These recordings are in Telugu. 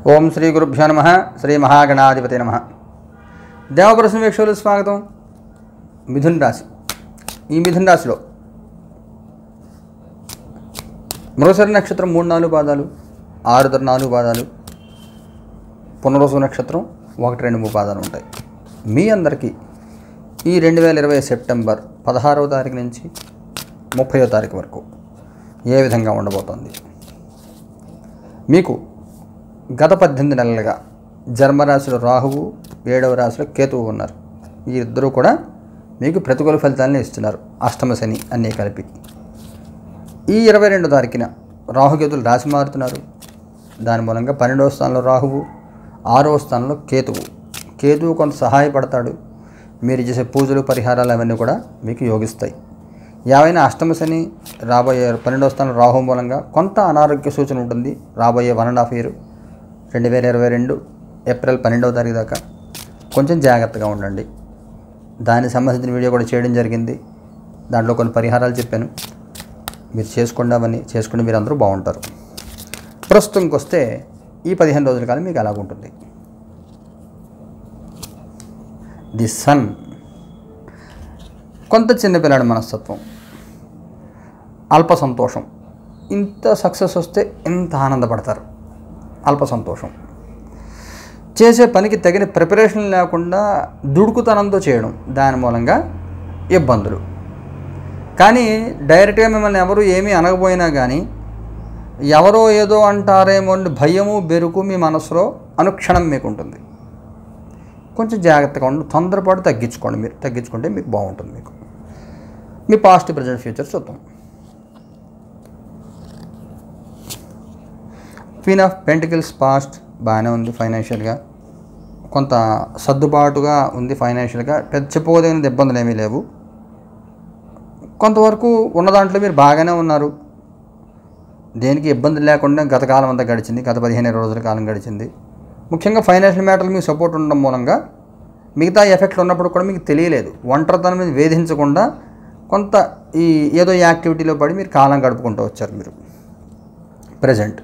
ఓం శ్రీ గురుభ్యో నమ శ్రీ మహాగణాధిపతి నమ దేవప్రశ్న వీక్షకులు స్వాగతం మిథున్ రాశి ఈ మిథున్ రాశిలో మృగశరి నక్షత్రం మూడు నాలుగు పాదాలు ఆరుదర నాలుగు పాదాలు పునరోసు నక్షత్రం ఒకటి రెండు మూడు పాదాలు ఉంటాయి మీ అందరికీ ఈ రెండు వేల ఇరవై సెప్టెంబర్ పదహారవ తారీఖు నుంచి ముప్పైవ తారీఖు వరకు ఏ విధంగా ఉండబోతోంది మీకు గత పద్దెనిమిది నెలలుగా జన్మరాశిలో రాహువు ఏడవ రాశిలో కేతువు ఉన్నారు ఈ ఇద్దరూ కూడా మీకు ప్రతికూల ఫలితాలను ఇస్తున్నారు అష్టమ శని అన్నీ కలిపి ఈ ఇరవై రెండో తారీఖున రాహుకేతులు రాశి మారుతున్నారు దాని మూలంగా పన్నెండవ స్థానంలో రాహువు ఆరవ స్థానంలో కేతువు కేతువు కొంత సహాయపడతాడు మీరు చేసే పూజలు పరిహారాలు అవన్నీ కూడా మీకు యోగిస్తాయి ఏవైనా అష్టమ శని రాబోయే పన్నెండవ స్థానం రాహు మూలంగా కొంత అనారోగ్య సూచన ఉంటుంది రాబోయే వన్ అండ్ హాఫ్ ఇయర్ రెండు వేల ఇరవై రెండు ఏప్రిల్ పన్నెండవ తారీఖు దాకా కొంచెం జాగ్రత్తగా ఉండండి దానికి సంబంధించిన వీడియో కూడా చేయడం జరిగింది దాంట్లో కొన్ని పరిహారాలు చెప్పాను మీరు చేసుకోండి అవన్నీ చేసుకుంటే మీరు అందరూ బాగుంటారు ప్రస్తుతంకి వస్తే ఈ పదిహేను రోజుల కాలం మీకు అలాగుంటుంది ది సన్ కొంత చిన్నపిల్లాడి మనస్తత్వం అల్ప సంతోషం ఇంత సక్సెస్ వస్తే ఎంత ఆనందపడతారు అల్ప సంతోషం చేసే పనికి తగిన ప్రిపరేషన్ లేకుండా దుడుకుతనంతో చేయడం దాని మూలంగా ఇబ్బందులు కానీ డైరెక్ట్గా మిమ్మల్ని ఎవరు ఏమీ అనకపోయినా కానీ ఎవరో ఏదో అంటారేమో అని భయము బెరుకు మీ మనసులో అనుక్షణం మీకు ఉంటుంది కొంచెం జాగ్రత్తగా ఉండి తొందరపాటు తగ్గించుకోండి మీరు తగ్గించుకుంటే మీకు బాగుంటుంది మీకు మీ పాస్ట్ ప్రజెంట్ ఫ్యూచర్ చూద్దాం క్వీన్ ఆఫ్ పెంటికల్స్ పాస్ట్ బాగానే ఉంది ఫైనాన్షియల్గా కొంత సర్దుబాటుగా ఉంది ఫైనాన్షియల్గా పెద్ద చెప్పుకోదగిన ఇబ్బందులు ఏమీ లేవు కొంతవరకు ఉన్న దాంట్లో మీరు బాగానే ఉన్నారు దేనికి ఇబ్బంది లేకుండా గత కాలం అంతా గడిచింది గత పదిహేను ఇరవై రోజుల కాలం గడిచింది ముఖ్యంగా ఫైనాన్షియల్ మ్యాటర్లు మీకు సపోర్ట్ ఉండడం మూలంగా మిగతా ఎఫెక్ట్లు ఉన్నప్పుడు కూడా మీకు తెలియలేదు ఒంటరితనం మీద వేధించకుండా కొంత ఈ ఏదో యాక్టివిటీలో పడి మీరు కాలం గడుపుకుంటూ వచ్చారు మీరు ప్రజెంట్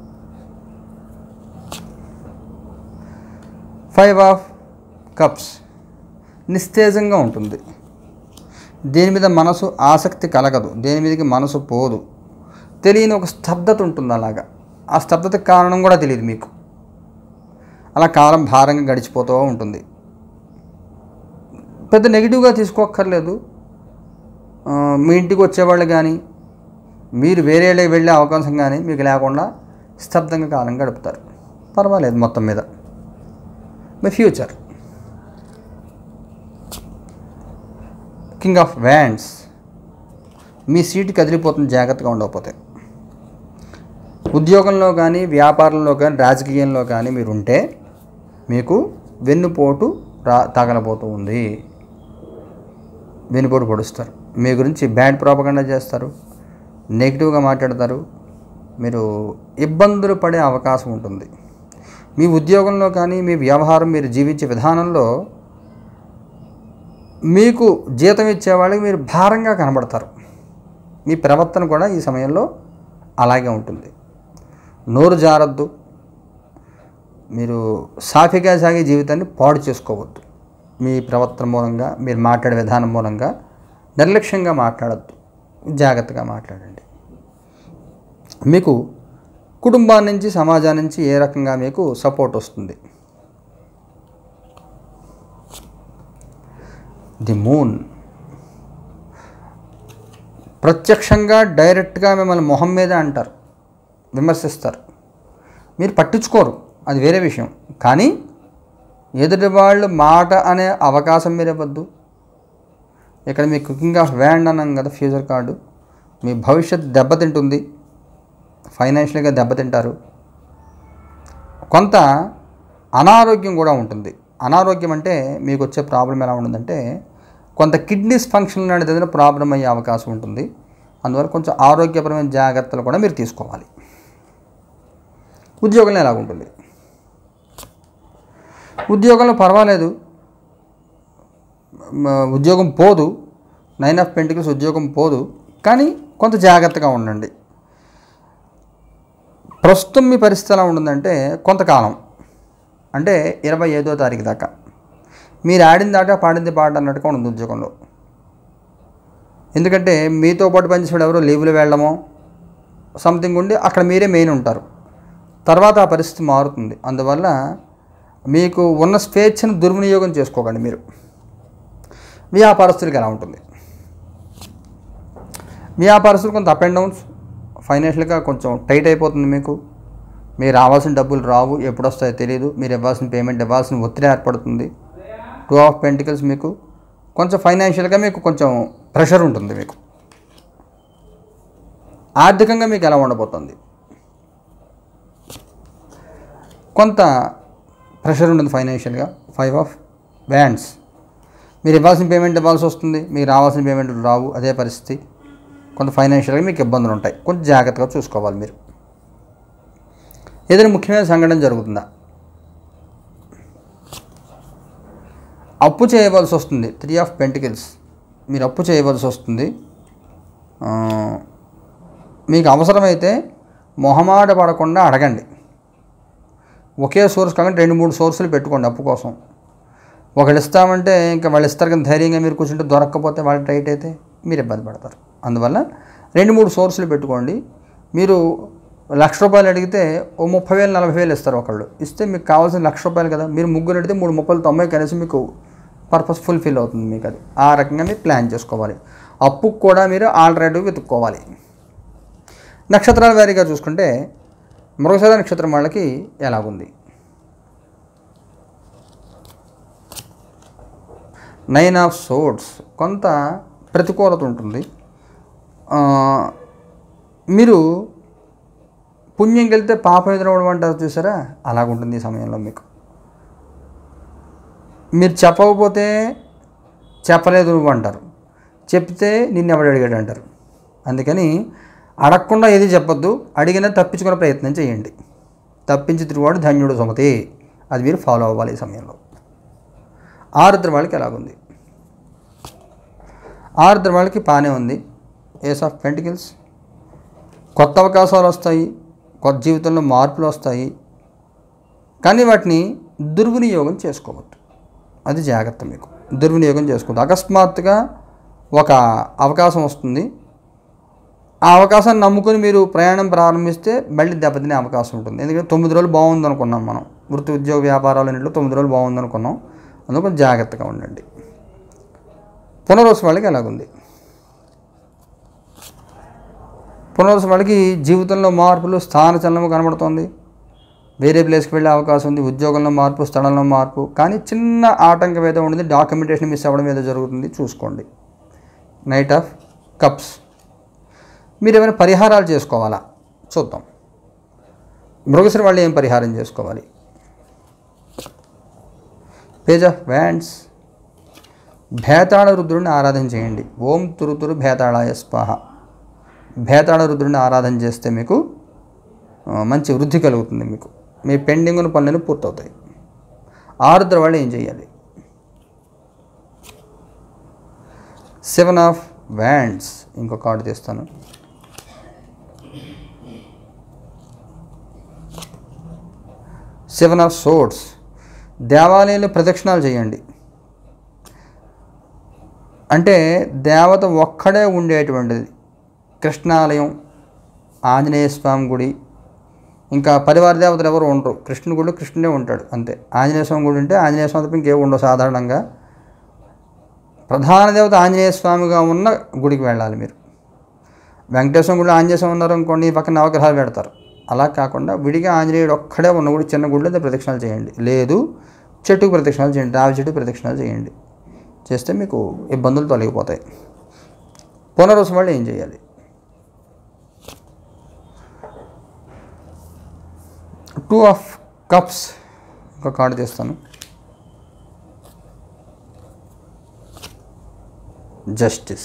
ఫైవ్ ఆఫ్ కప్స్ నిస్తేజంగా ఉంటుంది దేని మీద మనసు ఆసక్తి కలగదు దేని మీదకి మనసు పోదు తెలియని ఒక స్తబ్దత ఉంటుంది అలాగా ఆ స్తబ్దతకు కారణం కూడా తెలియదు మీకు అలా కాలం భారంగా గడిచిపోతూ ఉంటుంది పెద్ద నెగిటివ్గా తీసుకోక్కర్లేదు ఆ, మీ ఇంటికి వచ్చేవాళ్ళు కానీ మీరు వేరే వెళ్ళే అవకాశం కానీ మీకు లేకుండా స్తబ్దంగా కాలం గడుపుతారు పర్వాలేదు మొత్తం మీద మీ ఫ్యూచర్ కింగ్ ఆఫ్ వ్యాండ్స్ మీ సీటు కదిలిపోతుంది జాగ్రత్తగా ఉండకపోతే ఉద్యోగంలో కానీ వ్యాపారంలో కానీ రాజకీయంలో కానీ మీరు ఉంటే మీకు వెన్నుపోటు రా తగలబోతూ ఉంది వెన్నుపోటు పొడుస్తారు మీ గురించి బ్యాడ్ ప్రాపగండా చేస్తారు నెగిటివ్గా మాట్లాడతారు మీరు ఇబ్బందులు పడే అవకాశం ఉంటుంది మీ ఉద్యోగంలో కానీ మీ వ్యవహారం మీరు జీవించే విధానంలో మీకు జీతం ఇచ్చే వాళ్ళకి మీరు భారంగా కనబడతారు మీ ప్రవర్తన కూడా ఈ సమయంలో అలాగే ఉంటుంది నోరు జారద్దు మీరు సాఫీగా సాగే జీవితాన్ని పాడు చేసుకోవద్దు మీ ప్రవర్తన మూలంగా మీరు మాట్లాడే విధానం మూలంగా నిర్లక్ష్యంగా మాట్లాడద్దు జాగ్రత్తగా మాట్లాడండి మీకు కుటుంబాన్ని నుంచి సమాజం నుంచి ఏ రకంగా మీకు సపోర్ట్ వస్తుంది ది మూన్ ప్రత్యక్షంగా డైరెక్ట్గా మిమ్మల్ని మొహం మీద అంటారు విమర్శిస్తారు మీరు పట్టించుకోరు అది వేరే విషయం కానీ ఎదుటి వాళ్ళు మాట అనే అవకాశం మీరు ఇవ్వద్దు ఇక్కడ మీ కుకింగ్ ఆఫ్ వ్యాండ్ అన్నాం కదా ఫ్యూచర్ కార్డు మీ భవిష్యత్ దెబ్బతింటుంది ఫైనాన్షియల్గా దెబ్బతింటారు కొంత అనారోగ్యం కూడా ఉంటుంది అనారోగ్యం అంటే మీకు వచ్చే ప్రాబ్లం ఎలా ఉంటుందంటే కొంత కిడ్నీస్ ఫంక్షన్ అనేది ఏదైనా ప్రాబ్లం అయ్యే అవకాశం ఉంటుంది అందువల్ల కొంచెం ఆరోగ్యపరమైన జాగ్రత్తలు కూడా మీరు తీసుకోవాలి ఉద్యోగంలో ఎలాగుంటుంది ఉద్యోగంలో పర్వాలేదు మ- ఉద్యోగం పోదు నైన్ ఆఫ్ పెంటికల్స్ ఉద్యోగం పోదు కానీ కొంత జాగ్రత్తగా ఉండండి ప్రస్తుతం మీ పరిస్థితి ఎలా ఉంటుందంటే కొంతకాలం అంటే ఇరవై ఐదో తారీఖు దాకా మీరు ఆడిన దాకా పాడింది పాట అన్నట్టుగా ఉంటుంది ఉద్యోగంలో ఎందుకంటే మీతో పాటు పనిచేసేవాడు ఎవరో లీవ్లు వెళ్ళడమో సంథింగ్ ఉండి అక్కడ మీరే మెయిన్ ఉంటారు తర్వాత ఆ పరిస్థితి మారుతుంది అందువల్ల మీకు ఉన్న స్వేచ్ఛను దుర్వినియోగం చేసుకోకండి మీరు వ్యాపారస్తులకి ఎలా ఉంటుంది వ్యాపారస్తులు కొంత అప్ అండ్ డౌన్స్ ఫైనాన్షియల్గా కొంచెం టైట్ అయిపోతుంది మీకు మీరు రావాల్సిన డబ్బులు రావు ఎప్పుడు వస్తాయో తెలియదు మీరు ఇవ్వాల్సిన పేమెంట్ ఇవ్వాల్సిన ఒత్తిడి ఏర్పడుతుంది టూ ఆఫ్ పెంటికల్స్ మీకు కొంచెం ఫైనాన్షియల్గా మీకు కొంచెం ప్రెషర్ ఉంటుంది మీకు ఆర్థికంగా మీకు ఎలా ఉండబోతుంది కొంత ప్రెషర్ ఉంటుంది ఫైనాన్షియల్గా ఫైవ్ ఆఫ్ వ్యాండ్స్ మీరు ఇవ్వాల్సిన పేమెంట్ ఇవ్వాల్సి వస్తుంది మీకు రావాల్సిన పేమెంట్ రావు అదే పరిస్థితి కొంత ఫైనాన్షియల్గా మీకు ఇబ్బందులు ఉంటాయి కొంచెం జాగ్రత్తగా చూసుకోవాలి మీరు ఏదైనా ముఖ్యమైన సంఘటన జరుగుతుందా అప్పు చేయవలసి వస్తుంది త్రీ ఆఫ్ పెంటికల్స్ మీరు అప్పు చేయవలసి వస్తుంది ఆ, మీకు అవసరమైతే మొహమాట పడకుండా అడగండి ఒకే సోర్స్ కాకుండా రెండు మూడు సోర్సులు పెట్టుకోండి అప్పు కోసం ఒకళ్ళు ఇస్తామంటే ఇంకా వాళ్ళు ఇస్తారు కానీ ధైర్యంగా మీరు కూర్చుంటే దొరక్కపోతే వాళ్ళు టైట్ అయితే మీరు ఇబ్బంది పడతారు అందువల్ల రెండు మూడు సోర్సులు పెట్టుకోండి మీరు లక్ష రూపాయలు అడిగితే ఓ ముప్పై వేలు నలభై వేలు ఇస్తారు ఒకళ్ళు ఇస్తే మీకు కావాల్సిన లక్ష రూపాయలు కదా మీరు ముగ్గురు అడిగితే మూడు ముప్పై తొంభై కలిసి మీకు పర్పస్ ఫుల్ఫిల్ అవుతుంది మీకు అది ఆ రకంగా మీరు ప్లాన్ చేసుకోవాలి అప్పుకు కూడా మీరు ఆల్టర్నేటివ్ వెతుక్కోవాలి నక్షత్రాల వారీగా చూసుకుంటే మృగశిర నక్షత్రం వాళ్ళకి ఎలాగుంది నైన్ ఆఫ్ సోడ్స్ కొంత ప్రతికూలత ఉంటుంది ఆ, మీరు పుణ్యం వెళ్తే పాపం ఎదురవడం అంటారు చూసారా అలాగుంటుంది ఈ సమయంలో మీకు మీరు చెప్పకపోతే చెప్పలేదు నువ్వు అంటారు చెప్తే నిన్ను ఎవడు అడిగాడు అంటారు అందుకని అడగకుండా ఏది చెప్పొద్దు అడిగినా తప్పించుకునే ప్రయత్నం చేయండి తప్పించి తిరుగువాడు ధన్యుడు సుమతి అది మీరు ఫాలో అవ్వాలి ఈ సమయంలో ఆరుద్ర వాళ్ళకి ఎలాగుంది ఆరుద్ర వాళ్ళకి బాగానే ఉంది ఏస్ ఆఫ్ పెంటికల్స్ కొత్త అవకాశాలు వస్తాయి కొత్త జీవితంలో మార్పులు వస్తాయి కానీ వాటిని దుర్వినియోగం చేసుకోవద్దు అది జాగ్రత్త మీకు దుర్వినియోగం చేసుకోవద్దు అకస్మాత్తుగా ఒక అవకాశం వస్తుంది ఆ అవకాశాన్ని నమ్ముకొని మీరు ప్రయాణం ప్రారంభిస్తే మళ్ళీ దెబ్బతినే అవకాశం ఉంటుంది ఎందుకంటే తొమ్మిది రోజులు బాగుంది అనుకున్నాం మనం వృత్తి ఉద్యోగ వ్యాపారాలన్నింటిలో తొమ్మిది రోజులు బాగుంది అనుకున్నాం అందుకు కొంచెం జాగ్రత్తగా ఉండండి పునర్వసు వాళ్ళకి ఎలాగుంది పునర్వసు వాళ్ళకి జీవితంలో మార్పులు స్థాన చలనము కనబడుతోంది వేరే ప్లేస్కి వెళ్ళే అవకాశం ఉంది ఉద్యోగంలో మార్పు స్థలంలో మార్పు కానీ చిన్న ఆటంకం ఏదో ఉంటుంది డాక్యుమెంటేషన్ మిస్ అవ్వడం ఏదో జరుగుతుంది చూసుకోండి నైట్ ఆఫ్ కప్స్ మీరు ఏమైనా పరిహారాలు చేసుకోవాలా చూద్దాం మృగశ్రీ వాళ్ళు ఏం పరిహారం చేసుకోవాలి పేజ్ ఆఫ్ వ్యాండ్స్ భేతాళ రుద్రుడిని ఆరాధన చేయండి ఓం తురుతురు భేతాళాయ స్వాహ భేతాళ రుద్రుడిని ఆరాధన చేస్తే మీకు ఆ, మంచి వృద్ధి కలుగుతుంది మీకు మీ పెండింగ్ ఉన్న పనులను పూర్తవుతాయి ఆరుద్ర వాళ్ళు ఏం చేయాలి సెవెన్ ఆఫ్ వ్యాండ్స్ ఇంకో కార్డు తీస్తాను సెవెన్ ఆఫ్ సోడ్స్ దేవాలయంలో ప్రదక్షిణాలు చేయండి అంటే దేవత ఒక్కడే ఉండేటువంటిది కృష్ణాలయం ఆంజనేయ స్వామి గుడి ఇంకా పరివార దేవతలు ఎవరు ఉండరు కృష్ణుని గుడిలో కృష్ణుడే ఉంటాడు అంతే ఆంజనేయ స్వామి గుడి ఉంటే ఆంజనేయ స్వామి తప్ప ఇంకేం ఉండవు సాధారణంగా ప్రధాన దేవత ఆంజనేయ స్వామిగా ఉన్న గుడికి వెళ్ళాలి మీరు వెంకటేశ్వర గుడిలో ఆంజనేయ స్వామి ఉన్నారు అనుకోండి ఈ పక్కన నవగ్రహాలు పెడతారు అలా కాకుండా విడిగా ఆంజనేయుడు ఒక్కడే ఉన్న గుడి చిన్న గుడిలో అయితే ప్రదక్షిణాలు చేయండి లేదు చెట్టుకు ప్రదక్షిణాలు చేయండి రావి చెట్టు ప్రదక్షిణాలు చేయండి చేస్తే మీకు ఇబ్బందులు తొలగిపోతాయి పునరుసు వాళ్ళు ఏం చేయాలి టూ ఆఫ్ కప్స్ ఒక కార్డు తీస్తాను జస్టిస్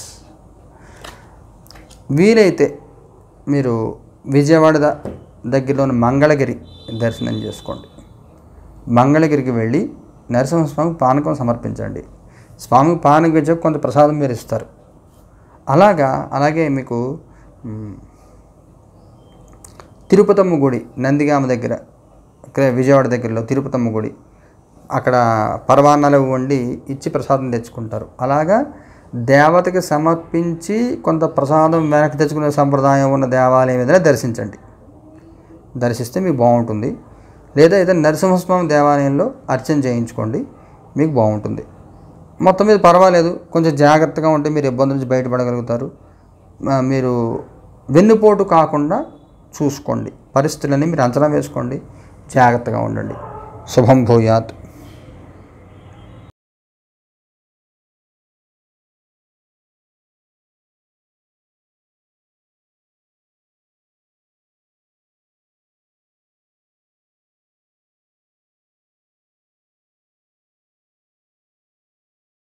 వీలైతే మీరు విజయవాడ ద- దగ్గరలోని మంగళగిరి దర్శనం చేసుకోండి మంగళగిరికి వెళ్ళి నరసింహస్వామికి పానకం సమర్పించండి స్వామికి పానకం ఇచ్చాక కొంత ప్రసాదం మీరు ఇస్తారు అలాగా అలాగే మీకు మ్, తిరుపతమ్మ గుడి నందిగామ దగ్గర ఇక్కడ విజయవాడ దగ్గరలో తిరుపతమ్మ గుడి అక్కడ పరవాన్నాలు వండి ఇచ్చి ప్రసాదం తెచ్చుకుంటారు అలాగా దేవతకి సమర్పించి కొంత ప్రసాదం వెనక్కి తెచ్చుకునే సంప్రదాయం ఉన్న దేవాలయం ఏదైనా దర్శించండి దర్శిస్తే మీకు బాగుంటుంది లేదా ఏదైనా నరసింహస్వామి దేవాలయంలో అర్చన చేయించుకోండి మీకు బాగుంటుంది మొత్తం మీద పర్వాలేదు కొంచెం జాగ్రత్తగా ఉంటే మీరు ఇబ్బందుల నుంచి బయటపడగలుగుతారు ఆ, మీరు వెన్నుపోటు కాకుండా చూసుకోండి పరిస్థితులన్నీ మీరు అంచనా వేసుకోండి జాగ్రత్తగా ఉండండి శుభం భూయాత్